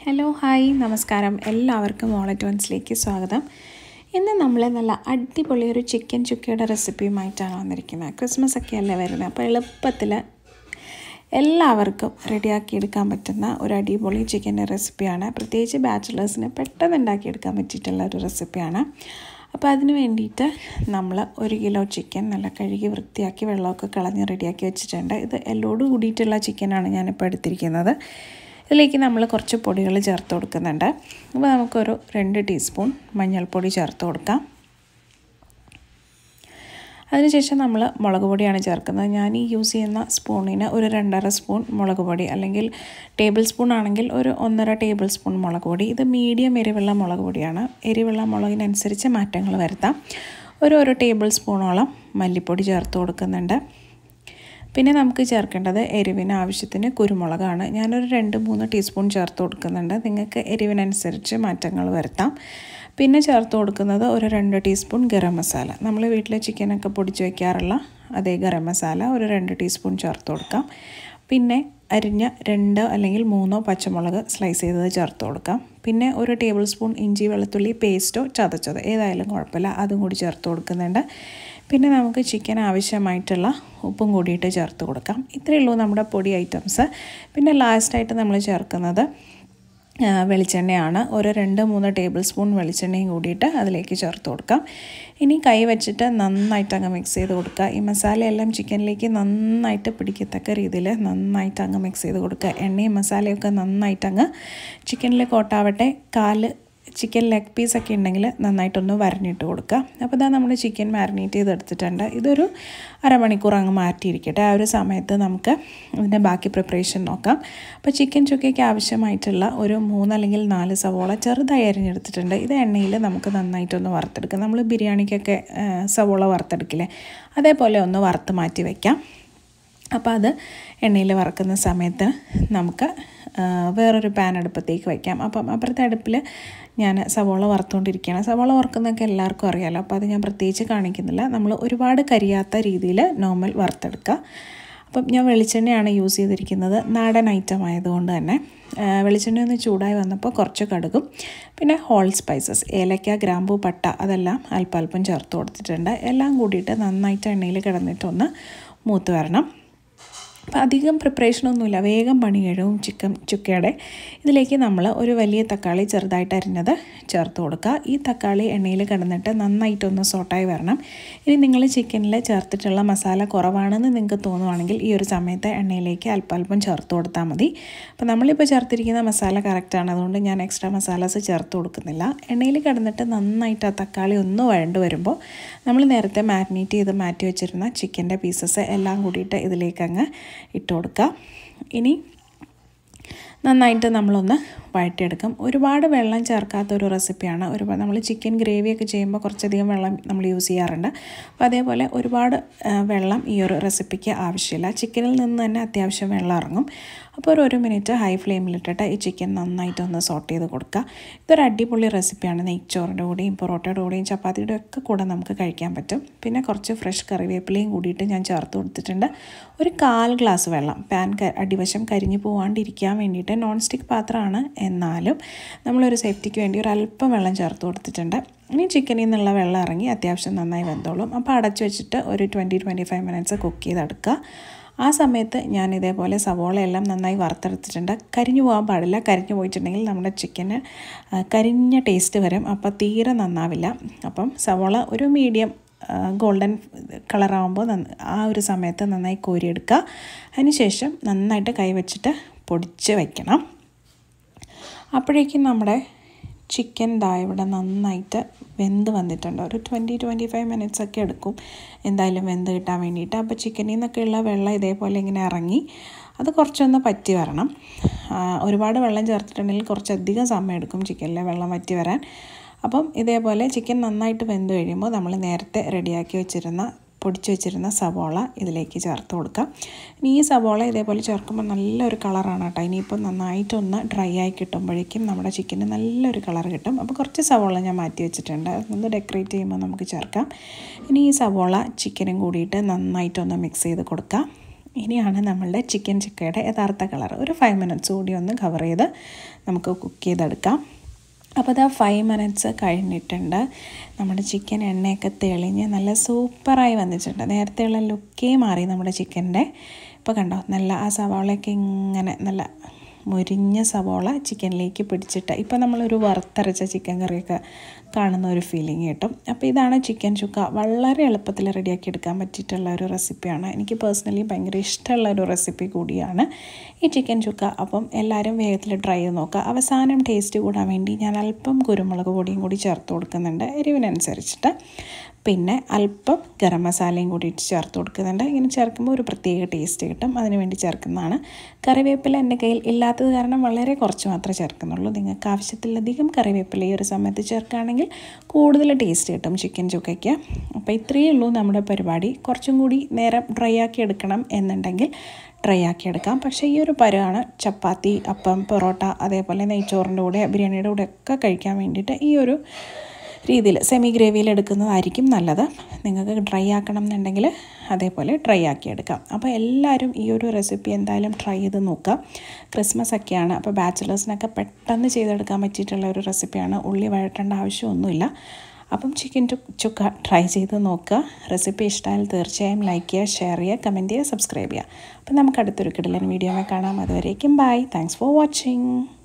hello hi നമസ്കാരം എല്ലാവർക്കും ഓളറ്റ് വൺസിലേക്ക് സ്വാഗതം ഇന്ന് നമ്മൾ നല്ല അടിപൊളി ഒരു ചിക്കൻ ചുക്കയുടെ റെസിപ്പിയുമായിട്ടാണ് വന്നിരിക്കുന്നത് ക്രിസ്മസ് ഒക്കെ അല്ലേ വരുന്നത് അപ്പോൾ എളുപ്പത്തിൽ എല്ലാവർക്കും റെഡിയാക്കി എടുക്കാൻ പറ്റുന്ന ഒരു അടിപൊളി ചിക്കൻ്റെ റെസിപ്പിയാണ് പ്രത്യേകിച്ച് ബാച്ചിലേഴ്സിന് പെട്ടെന്ന് ഉണ്ടാക്കിയെടുക്കാൻ പറ്റിയിട്ടുള്ള ഒരു റെസിപ്പിയാണ് അപ്പോൾ അതിന് വേണ്ടിയിട്ട് നമ്മൾ ഒരു കിലോ ചിക്കൻ നല്ല കഴുകി വൃത്തിയാക്കി വെള്ളമൊക്കെ കളഞ്ഞ് റെഡിയാക്കി വെച്ചിട്ടുണ്ട് ഇത് എല്ലോട് കൂടിയിട്ടുള്ള ചിക്കനാണ് ഞാനിപ്പോൾ എടുത്തിരിക്കുന്നത് ഇതിലേക്ക് നമ്മൾ കുറച്ച് പൊടികൾ ചേർത്ത് കൊടുക്കുന്നുണ്ട് അപ്പോൾ നമുക്കൊരു രണ്ട് ടീസ്പൂൺ മഞ്ഞൾപ്പൊടി ചേർത്ത് കൊടുക്കാം അതിനുശേഷം നമ്മൾ മുളക് പൊടിയാണ് ചേർക്കുന്നത് ഞാൻ ഈ യൂസ് ചെയ്യുന്ന സ്പൂണിന് ഒരു രണ്ടര സ്പൂൺ മുളക് പൊടി അല്ലെങ്കിൽ ടേബിൾ സ്പൂൺ ആണെങ്കിൽ ഒരു ഒന്നര ടേബിൾ സ്പൂൺ മുളക് പൊടി ഇത് മീഡിയം എരിവുള്ള മുളക് പൊടിയാണ് എരിവുള്ള മുളകിനനുസരിച്ച് മാറ്റങ്ങൾ വരുത്താം ഒരു ഒരു ടേബിൾ സ്പൂണോളം മല്ലിപ്പൊടി ചേർത്ത് കൊടുക്കുന്നുണ്ട് പിന്നെ നമുക്ക് ചേർക്കേണ്ടത് എരിവിന് ആവശ്യത്തിന് കുരുമുളകാണ് ഞാനൊരു രണ്ട് മൂന്ന് ടീസ്പൂൺ ചേർത്ത് കൊടുക്കുന്നുണ്ട് നിങ്ങൾക്ക് എരിവിനനുസരിച്ച് മാറ്റങ്ങൾ വരുത്താം പിന്നെ ചേർത്ത് കൊടുക്കുന്നത് ഒരു രണ്ട് ടീസ്പൂൺ ഗരം മസാല നമ്മൾ വീട്ടിൽ ചിക്കനൊക്കെ പൊടിച്ച് വയ്ക്കാറുള്ള അതേ ഗരം മസാല ഒരു രണ്ട് ടീസ്പൂൺ ചേർത്ത് കൊടുക്കാം പിന്നെ അരിഞ്ഞ രണ്ട് അല്ലെങ്കിൽ മൂന്നോ പച്ചമുളക് സ്ലൈസ് ചെയ്തത് ചേർത്ത് കൊടുക്കാം പിന്നെ ഒരു ടേബിൾ സ്പൂൺ ഇഞ്ചി വെളുത്തുള്ളി പേസ്റ്റോ ചതച്ചതോ ഏതായാലും കുഴപ്പമില്ല അതും കൂടി ചേർത്ത് കൊടുക്കുന്നുണ്ട് പിന്നെ നമുക്ക് ചിക്കൻ ആവശ്യമായിട്ടുള്ള ഉപ്പും കൂടിയിട്ട് ചേർത്ത് കൊടുക്കാം ഇത്രയേ ഉള്ളൂ നമ്മുടെ പൊടി ഐറ്റംസ് പിന്നെ ലാസ്റ്റായിട്ട് നമ്മൾ ചേർക്കുന്നത് വെളിച്ചെണ്ണയാണ് ഒരു രണ്ട് മൂന്ന് ടേബിൾ സ്പൂൺ വെളിച്ചെണ്ണയും കൂടിയിട്ട് അതിലേക്ക് ചേർത്ത് കൊടുക്കാം ഇനി കൈ വെച്ചിട്ട് നന്നായിട്ട് അങ്ങ് മിക്സ് ചെയ്ത് കൊടുക്കുക ഈ മസാലയെല്ലാം ചിക്കനിലേക്ക് നന്നായിട്ട് പിടിക്കത്തക്ക രീതിയിൽ നന്നായിട്ട് അങ്ങ് മിക്സ് ചെയ്ത് കൊടുക്കുക എണ്ണയും മസാലയൊക്കെ നന്നായിട്ട് അങ്ങ് ചിക്കനിൽ കോട്ടാവട്ടെ കാല് ചിക്കൻ ലെഗ് പീസൊക്കെ ഉണ്ടെങ്കിൽ നന്നായിട്ടൊന്ന് വരഞ്ഞിട്ട് കൊടുക്കുക അപ്പോൾ ഇതാ നമ്മൾ ചിക്കൻ മാരിനേറ്റ് ചെയ്തെടുത്തിട്ടുണ്ട് ഇതൊരു അരമണിക്കൂർ അങ്ങ് മാറ്റിയിരിക്കട്ടെ ആ ഒരു സമയത്ത് നമുക്ക് ഇതിൻ്റെ ബാക്കി പ്രിപ്പറേഷൻ നോക്കാം അപ്പോൾ ചിക്കൻ ചുക്കയ്ക്ക് ആവശ്യമായിട്ടുള്ള ഒരു മൂന്ന് അല്ലെങ്കിൽ നാല് സവോള ചെറുതായി അരിഞ്ഞെടുത്തിട്ടുണ്ട് ഇത് എണ്ണയിൽ നമുക്ക് നന്നായിട്ടൊന്ന് വറുത്തെടുക്കാം നമ്മൾ ബിരിയാണിക്കൊക്കെ സവോള വറുത്തെടുക്കില്ലേ അതേപോലെ ഒന്ന് വറുത്ത് മാറ്റി വയ്ക്കാം അപ്പോൾ അത് എണ്ണയിൽ വറക്കുന്ന സമയത്ത് നമുക്ക് വേറൊരു പാൻ അടുപ്പത്തേക്ക് വയ്ക്കാം അപ്പം അപ്പുറത്തെ അടുപ്പിൽ ഞാൻ സവോള വറുത്തുകൊണ്ടിരിക്കുകയാണ് സവോള വറുക്കുന്നതൊക്കെ എല്ലാവർക്കും അറിയാമല്ലോ അപ്പോൾ അത് ഞാൻ പ്രത്യേകിച്ച് കാണിക്കുന്നില്ല നമ്മൾ ഒരുപാട് കരിയാത്ത രീതിയിൽ നോർമൽ വറുത്തെടുക്കുക അപ്പം ഞാൻ വെളിച്ചെണ്ണയാണ് യൂസ് ചെയ്തിരിക്കുന്നത് നാടൻ ഐറ്റം ആയതുകൊണ്ട് തന്നെ വെളിച്ചെണ്ണ ഒന്ന് ചൂടായി വന്നപ്പോൾ കുറച്ച് കടുകും പിന്നെ ഹോൾ സ്പൈസസ് ഏലക്ക ഗ്രാമ്പു പട്ട അതെല്ലാം അല്പല്പം ചേർത്ത് കൊടുത്തിട്ടുണ്ട് എല്ലാം കൂടിയിട്ട് നന്നായിട്ട് എണ്ണയിൽ കിടന്നിട്ടൊന്ന് മൂത്ത് വരണം അപ്പോൾ അധികം പ്രിപ്പറേഷനൊന്നുമില്ല വേഗം പണി കഴിയും ചിക്കൻ ചുക്കയുടെ ഇതിലേക്ക് നമ്മൾ ഒരു വലിയ തക്കാളി ചെറുതായിട്ട് അരിഞ്ഞത് ചേർത്ത് കൊടുക്കുക ഈ തക്കാളി എണ്ണയിൽ കിടന്നിട്ട് നന്നായിട്ടൊന്ന് സോട്ടായി വരണം ഇനി നിങ്ങൾ ചിക്കനിൽ ചേർത്തിട്ടുള്ള മസാല കുറവാണെന്ന് നിങ്ങൾക്ക് തോന്നുവാണെങ്കിൽ ഈ ഒരു സമയത്ത് എണ്ണയിലേക്ക് അല്പല്പം ചേർത്ത് കൊടുത്താൽ മതി അപ്പോൾ നമ്മളിപ്പോൾ ചേർത്തിരിക്കുന്ന മസാല കറക്റ്റാണ് അതുകൊണ്ട് ഞാൻ എക്സ്ട്രാ മസാലാസ് ചേർത്ത് കൊടുക്കുന്നില്ല എണ്ണയിൽ കിടന്നിട്ട് നന്നായിട്ട് ആ തക്കാളി ഒന്ന് വഴണ്ട് വരുമ്പോൾ നമ്മൾ നേരത്തെ മാരിനേറ്റ് ചെയ്ത് മാറ്റി വെച്ചിരുന്ന ചിക്കൻ്റെ പീസസ് എല്ലാം കൂടിയിട്ട് ഇതിലേക്ക് അങ്ങ് ഇട്ട് കൊടുക്കുക ഇനി നന്നായിട്ട് നമ്മളൊന്ന് വഴറ്റിയെടുക്കും ഒരുപാട് വെള്ളം ചേർക്കാത്ത ഒരു റെസിപ്പിയാണ് ഒരുപാട് നമ്മൾ ചിക്കൻ ഗ്രേവിയൊക്കെ ചെയ്യുമ്പോൾ കുറച്ചധികം വെള്ളം നമ്മൾ യൂസ് ചെയ്യാറുണ്ട് അപ്പോൾ അതേപോലെ ഒരുപാട് വെള്ളം ഈ ഒരു റെസിപ്പിക്ക് ആവശ്യമില്ല ചിക്കനിൽ നിന്ന് തന്നെ അത്യാവശ്യം വെള്ളം ഇറങ്ങും അപ്പോൾ ഒരു ഒരു മിനിറ്റ് ഹൈ ഫ്ലെയിമിലിട്ടിട്ട് ഈ ചിക്കൻ നന്നായിട്ടൊന്ന് സോട്ട് ചെയ്ത് കൊടുക്കുക ഇതൊരു അടിപൊളി റെസിപ്പിയാണ് നെയ്ച്ചോറിൻ്റെ കൂടെയും പൊറോട്ടയുടെ കൂടെയും ചപ്പാത്തിയുടെ ഒക്കെ കൂടെ നമുക്ക് കഴിക്കാൻ പറ്റും പിന്നെ കുറച്ച് ഫ്രഷ് കറിവേപ്പിലയും കൂടിയിട്ട് ഞാൻ ചേർത്ത് കൊടുത്തിട്ടുണ്ട് ഒരു കാൽ ഗ്ലാസ് വെള്ളം പാൻ അടിവശം കരിഞ്ഞു പോകാണ്ടിരിക്കാൻ വേണ്ടിയിട്ട് നോൺ സ്റ്റിക്ക് പാത്രമാണ് എന്നാലും നമ്മളൊരു സേഫ്റ്റിക്ക് വേണ്ടി ഒരു അല്പം വെള്ളം ചേർത്ത് കൊടുത്തിട്ടുണ്ട് ഇനി ചിക്കനിൽ നിന്നുള്ള വെള്ളം ഇറങ്ങി അത്യാവശ്യം നന്നായി വെന്തോളും അപ്പോൾ അടച്ചു വെച്ചിട്ട് ഒരു twenty twenty five minutes cook ചെയ്തെടുക്കുക ആ സമയത്ത് ഞാൻ ഇതേപോലെ സവോള എല്ലാം നന്നായി വറുത്തെടുത്തിട്ടുണ്ട് കരിഞ്ഞു പോകാൻ പാടില്ല കരിഞ്ഞു പോയിട്ടുണ്ടെങ്കിൽ നമ്മുടെ ചിക്കന് കരിഞ്ഞ ടേസ്റ്റ് വരും അപ്പോൾ തീരെ നന്നാവില്ല അപ്പം സവോള ഒരു മീഡിയം ഗോൾഡൻ കളറാകുമ്പോൾ ആ ഒരു സമയത്ത് നന്നായി കോരിയെടുക്കുക അതിനുശേഷം നന്നായിട്ട് കൈവച്ചിട്ട് പൊടിച്ച് വയ്ക്കണം അപ്പോഴേക്കും നമ്മുടെ ചിക്കൻ ദാ ഇവിടെ നന്നായിട്ട് വെന്ത് വന്നിട്ടുണ്ട് ഒരു ട്വൻറ്റി ട്വൻറ്റി ഫൈവ് മിനിറ്റ്സ് ഒക്കെ എടുക്കും എന്തായാലും വെന്ത് കിട്ടാൻ വേണ്ടിയിട്ട് അപ്പോൾ ചിക്കനിൽ നിന്നൊക്കെയുള്ള വെള്ളം ഇതേപോലെ ഇങ്ങനെ ഇറങ്ങി അത് കുറച്ചൊന്ന് പറ്റി വരണം ഒരുപാട് വെള്ളം ചേർത്തിട്ടുണ്ടെങ്കിൽ കുറച്ചധികം സമയം എടുക്കും ചിക്കനിലെ വെള്ളം വറ്റി വരാൻ അപ്പം ഇതേപോലെ ചിക്കൻ നന്നായിട്ട് വെന്ത് കഴിയുമ്പോൾ നമ്മൾ നേരത്തെ റെഡിയാക്കി വെച്ചിരുന്ന പൊടിച്ച് വെച്ചിരുന്ന സവോള ഇതിലേക്ക് ചേർത്ത് കൊടുക്കാം ഇനി ഈ സവോള ഇതേപോലെ ചേർക്കുമ്പോൾ നല്ലൊരു കളറാണ് കേട്ടോ ഇനിയിപ്പോൾ നന്നായിട്ടൊന്ന് ഡ്രൈ ആയി കിട്ടുമ്പോഴേക്കും നമ്മുടെ ചിക്കന് നല്ലൊരു കളർ കിട്ടും അപ്പോൾ കുറച്ച് സവോള ഞാൻ മാറ്റി വെച്ചിട്ടുണ്ട് ഒന്ന് ഡെക്കറേറ്റ് ചെയ്യുമ്പോൾ നമുക്ക് ചേർക്കാം ഇനി ഈ സവോള ചിക്കനും കൂടിയിട്ട് നന്നായിട്ടൊന്ന് മിക്സ് ചെയ്ത് കൊടുക്കാം ഇനിയാണ് നമ്മളുടെ ചിക്കൻ ചിക്കയുടെ യഥാർത്ഥ കളർ ഒരു ഫൈവ് മിനിറ്റ്സ് കൂടി ഒന്ന് കവർ ചെയ്ത് നമുക്ക് കുക്ക് ചെയ്തെടുക്കാം അപ്പോൾ അത് ഫൈവ് മിനിറ്റ്സ് കഴിഞ്ഞിട്ടുണ്ട് നമ്മുടെ ചിക്കൻ എണ്ണയൊക്കെ തെളിഞ്ഞ് നല്ല സൂപ്പറായി വന്നിട്ടുണ്ട് നേരത്തെയുള്ള ലുക്കേ മാറി നമ്മുടെ ചിക്കൻ്റെ ഇപ്പോൾ കണ്ടോ നല്ല ആ സവാളയൊക്കെ ഇങ്ങനെ നല്ല മുരിഞ്ഞ സവോള ചിക്കനിലേക്ക് പിടിച്ചിട്ട് ഇപ്പോൾ നമ്മളൊരു വറുത്തരച്ച ചിക്കൻ കറിയൊക്കെ കാണുന്ന ഒരു ഫീലിംഗ് കിട്ടും അപ്പോൾ ഇതാണ് ചിക്കൻ ചുക്ക വളരെ എളുപ്പത്തിൽ റെഡിയാക്കി എടുക്കാൻ പറ്റിയിട്ടുള്ള ഒരു റെസിപ്പിയാണ് എനിക്ക് പേഴ്സണലി ഭയങ്കര ഇഷ്ടമുള്ള ഒരു റെസിപ്പി കൂടിയാണ് ഈ ചിക്കൻ ചുക്ക അപ്പം എല്ലാവരും വേഗത്തിൽ ട്രൈ ചെയ്ത് നോക്കുക അവസാനം ടേസ്റ്റ് കൂടാൻ വേണ്ടി ഞാൻ അല്പം കുരുമുളക് പൊടിയും കൂടി ചേർത്ത് കൊടുക്കുന്നുണ്ട് എരിവിനനുസരിച്ചിട്ട് പിന്നെ അല്പം ഗരം മസാലയും കൂടിയിട്ട് ചേർത്ത് കൊടുക്കുന്നുണ്ട് ഇങ്ങനെ ചേർക്കുമ്പോൾ ഒരു പ്രത്യേക ടേസ്റ്റ് കിട്ടും അതിന് വേണ്ടി ചേർക്കുന്നതാണ് കറിവേപ്പില എൻ്റെ കയ്യിൽ ഇല്ലാത്തത് കാരണം വളരെ കുറച്ച് മാത്രമേ ചേർക്കുന്നുള്ളൂ നിങ്ങൾക്ക് ആവശ്യത്തിലധികം കറിവേപ്പില ഈ ഒരു സമയത്ത് ചേർക്കുകയാണെങ്കിൽ കൂടുതൽ ടേസ്റ്റ് കിട്ടും ചിക്കൻ ചുക്കയ്ക്ക് അപ്പോൾ ഇത്രയേ ഉള്ളൂ നമ്മുടെ പരിപാടി കുറച്ചും കൂടി നേരം ഡ്രൈ ആക്കി എടുക്കണം എന്നുണ്ടെങ്കിൽ ഡ്രൈ ആക്കി എടുക്കാം പക്ഷേ ഈ ഒരു പരുവാണ് ചപ്പാത്തി അപ്പം പൊറോട്ട അതേപോലെ നെയ്ച്ചോറിൻ്റെ കൂടെ ബിരിയാണിയുടെ കൂടെ ഒക്കെ കഴിക്കാൻ വേണ്ടിയിട്ട് ഈ ഒരു രീതിയിൽ സെമി ഗ്രേവിയിൽ എടുക്കുന്നതായിരിക്കും നല്ലത് നിങ്ങൾക്ക് ഡ്രൈ ആക്കണം എന്നുണ്ടെങ്കിൽ അതേപോലെ ഡ്രൈ ആക്കി എടുക്കാം അപ്പോൾ എല്ലാവരും ഈ ഒരു റെസിപ്പി എന്തായാലും ട്രൈ ചെയ്ത് നോക്കുക ക്രിസ്മസ് ഒക്കെയാണ് അപ്പോൾ ബാച്ചിലേഴ്സിനൊക്കെ പെട്ടെന്ന് ചെയ്തെടുക്കാൻ പറ്റിയിട്ടുള്ള ഒരു റെസിപ്പിയാണ് ഉള്ളി വഴറ്റേണ്ട ആവശ്യമൊന്നുമില്ല അപ്പം ചിക്കൻ ചുക്ക ട്രൈ ചെയ്ത് നോക്കുക റെസിപ്പി ഇഷ്ടമായാൽ തീർച്ചയായും ലൈക്ക് ചെയ്യുക ഷെയർ ചെയ്യുക കമൻറ്റ് ചെയ്യുക സബ്സ്ക്രൈബ് ചെയ്യുക അപ്പം നമുക്ക് അടുത്തൊരു കിടലൻ വീഡിയോയിൽ കാണാം അതുവരേക്കും ബൈ താങ്ക്സ് ഫോർ വാച്ചിങ്